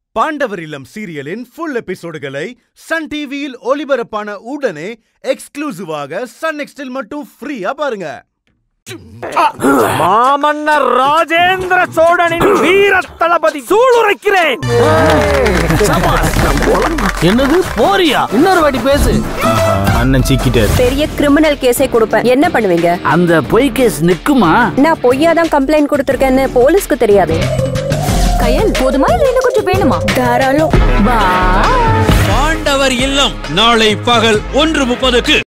பாண்டவர் இல்லம் சீரியலின் full எபிசோடுகளை Sun டிவியில் ஒளிபரப்பான உடனே எக்ஸ்க்ளூசிவாக சன் நெக்ஸ்டில் மட்டும் ஃப்ரீயா பாருங்க மாமன்னர் ராஜேந்திர சோழனின் வீர தளபதி சூளுரைக்கிறேன் என்னது போறியா இன்னொரு வாட்டி பேசு அண்ணன் சிக்கிட்டாரு பெரிய கிரிமினல் கேஸே கொடுப்பேன் என்ன பண்ணுவீங்க அந்த பொய் கேஸ் நிக்குமா நான் பொய்யா தான் கம்ப்ளைண்ட் கொடுத்துருக்கேன்னு போலீஸ்க்கு தெரியாது கயல் போதுமா இல்ல இன்னும் கொஞ்சம் வேணுமா தாராளம் வா பாண்டவர் இல்லம் நாளை பகல் ஒன்று முப்பதுக்கு